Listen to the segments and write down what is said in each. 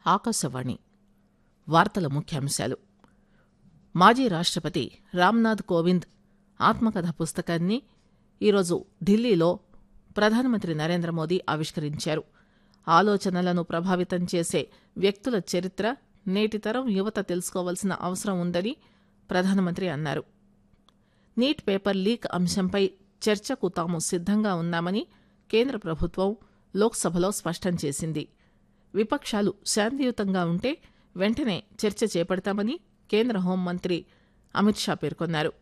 ఆకాశవాణి వార్తల ముఖ్యాంశాలు మాజీ రాష్టపతి రామ్నాథ్ కోవింద్ ఆత్మకథ పుస్తకాన్ని ఈరోజు ఢిల్లీలో ప్రధానమంత్రి నరేంద్ర మోదీ ఆవిష్కరించారు ఆలోచనలను ప్రభావితం చేసే వ్యక్తుల చరిత్ర నేటి తరం యువత తెలుసుకోవాల్సిన అవసరం ఉందని ప్రధానమంత్రి అన్నారు నీట్ పేపర్ లీక్ అంశంపై చర్చకు తాము సిద్దంగా ఉన్నామని కేంద్ర ప్రభుత్వం లోక్సభలో స్పష్టం చేసింది విపక్షాలు శాంతియుతంగా ఉంటే వెంటనే చర్చ చేపడతామని కేంద్ర హోంమంత్రి అమిత్ షా పేర్కొన్నారు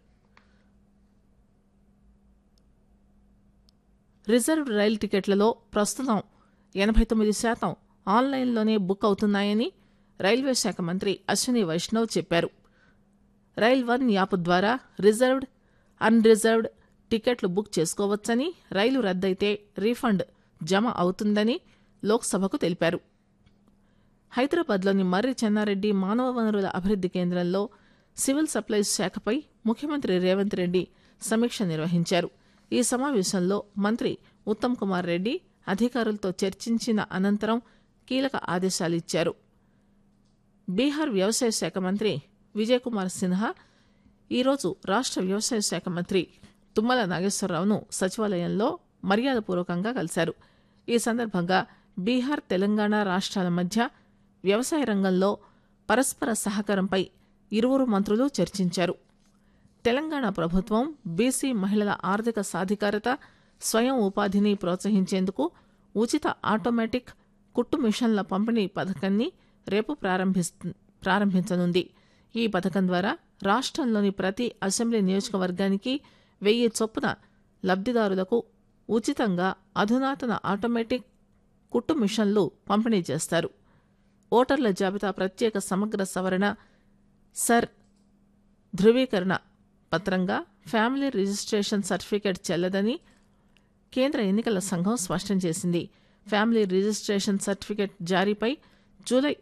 రిజర్వ్డ్ రైలు టికెట్లలో ప్రస్తుతం ఎనభై తొమ్మిది శాతం ఆన్లైన్లోనే బుక్ అవుతున్నాయని రైల్వే శాఖ మంత్రి అశ్విని వైష్ణవ్ చెప్పారు రైల్ వన్ యాప్ ద్వారా రిజర్వ్డ్ అన్ రిజర్వ్డ్ టికెట్లు బుక్ చేసుకోవచ్చని రైలు రద్దయితే రీఫండ్ జమ అవుతుందని లోక్సభకు తెలిపారు హైదరాబాద్లోని మర్రి చెన్నారెడ్డి మానవ వనరుల అభివృద్ది కేంద్రంలో సివిల్ సప్లైస్ శాఖపై ముఖ్యమంత్రి రేవంత్ రెడ్డి సమీక్ష నిర్వహించారు ఈ సమావేశంలో మంత్రి ఉత్తమ్ కుమార్ రెడ్డి అధికారులతో చర్చించిన అనంతరం కీలక ఆదేశాలిచ్చారు బీహార్ వ్యవసాయ శాఖ మంత్రి విజయ్ కుమార్ సిన్హా ఈరోజు రాష్ట వ్యవసాయ శాఖ మంత్రి తుమ్మల నాగేశ్వరరావును సచివాలయంలో మర్యాదపూర్వకంగా కలిశారు ఈ సందర్భంగా బీహార్ తెలంగాణ రాష్ట్రాల మధ్య వ్యవసాయ రంగంలో పరస్పర సహకారంపై ఇరువురు మంత్రులు చర్చించారు తెలంగాణ ప్రభుత్వం బీసీ మహిళల ఆర్థిక సాధికారత స్వయం ఉపాధిని ప్రోత్సహించేందుకు ఉచిత ఆటోమేటిక్ కుట్టు మిషన్ల పంపిణీ పథకాన్ని రేపు ప్రారంభిస్తు ప్రారంభించనుంది ఈ పథకం ద్వారా రాష్ట్రంలోని ప్రతి అసెంబ్లీ నియోజకవర్గానికి వెయ్యి చొప్పున లబ్దిదారులకు ఉచితంగా అధునాతన ఆటోమేటిక్ కుట్టు మిషన్లు పంపిణీ చేస్తారు ఓటర్ల జాబితా ప్రత్యేక సమగ్ర సవరణ సర్ ధృవీకరణ పత్రంగా ఫ్యామిలీ రిజిస్ట్రేషన్ సర్టిఫికేట్ చెల్లదని కేంద్ర ఎన్నికల సంఘం స్పష్టం చేసింది ఫ్యామిలీ రిజిస్ట్రేషన్ సర్టిఫికేట్ జారీపై జూలై